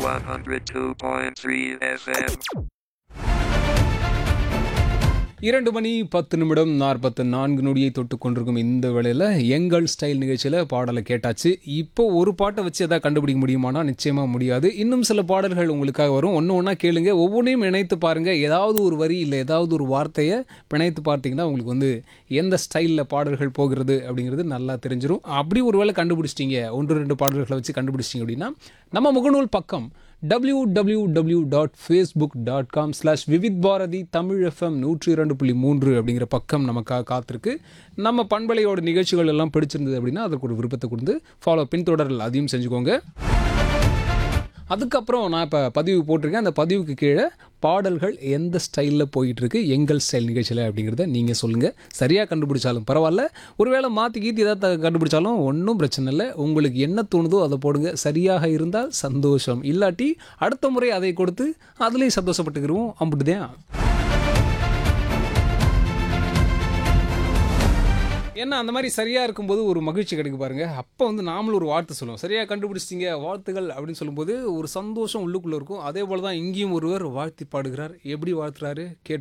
102.3 FM. இரண்டு மணி பத்து நிமிடம் நாற்பத்து நான்கு நொடியை தொட்டு கொண்டிருக்கும் இந்த வேளையில் எங்கள் ஸ்டைல் நிகழ்ச்சியில் பாடலை கேட்டாச்சு இப்போ ஒரு பாட்டை வச்சு எதாவது கண்டுபிடிக்க முடியுமானா நிச்சயமாக முடியாது இன்னும் சில பாடல்கள் உங்களுக்காக வரும் ஒன்று ஒன்றா கேளுங்க ஒவ்வொன்றையும் இணைத்து பாருங்கள் ஏதாவது ஒரு வரி இல்லை ஏதாவது ஒரு வார்த்தையை பிணைத்து பார்த்தீங்கன்னா உங்களுக்கு வந்து எந்த ஸ்டைலில் பாடல்கள் போகிறது அப்படிங்கிறது நல்லா தெரிஞ்சிடும் அப்படி ஒரு வேளை கண்டுபிடிச்சிட்டீங்க ஒன்று ரெண்டு பாடல்களை வச்சு கண்டுபிடிச்சிட்டிங்க அப்படின்னா நம்ம முகநூல் பக்கம் W W W dot Facebook dot com slash Vividh Bharati Tamil FM நூற்றி இரண்டு புள்ளி மூன்று அப்படிங்கிற பக்கம் நமக்காக காத்திருக்கு நம்ம பண்பலையோட நிகழ்ச்சிகள் எல்லாம் பிடிச்சிருந்தது அப்படின்னா அதுக்கு ஒரு விருப்பத்தை கொடுத்து ஃபாலோ பின்தொடரல் அதையும் செஞ்சுக்கோங்க அதுக்கப்புறம் நான் இப்போ பதிவு போட்டிருக்கேன் அந்த பதிவுக்கு கீழே பாடல்கள் எந்த ஸ்டைலில் போயிட்டுருக்கு எங்கள் ஸ்டைல் நிகழ்ச்சியில் அப்படிங்கிறத நீங்கள் சொல்லுங்கள் சரியாக கண்டுபிடிச்சாலும் பரவாயில்ல ஒருவேளை மாற்றி கீத்தி ஏதாவது கண்டுபிடிச்சாலும் ஒன்றும் பிரச்சனை இல்லை உங்களுக்கு என்ன தோணுதோ அதை போடுங்க சரியாக இருந்தால் சந்தோஷம் இல்லாட்டி அடுத்த முறை அதை கொடுத்து அதுலேயும் சந்தோஷப்பட்டுக்கிறோம் அப்படிதான் ஏன்னா அந்த மாதிரி சரியாக இருக்கும்போது ஒரு மகிழ்ச்சி கிடைக்கு பாருங்க அப்போ வந்து நாமளும் ஒரு வார்த்தை சொல்லுவோம் சரியாக கண்டுபிடிச்சிட்டிங்க வாழ்த்துகள் அப்படின்னு சொல்லும்போது ஒரு சந்தோஷம் உள்ளுக்குள்ளே இருக்கும் அதே போல் தான் இங்கேயும் ஒருவர் வாழ்த்தி பாடுகிறார் எப்படி வாழ்த்துறாரு கேட்டு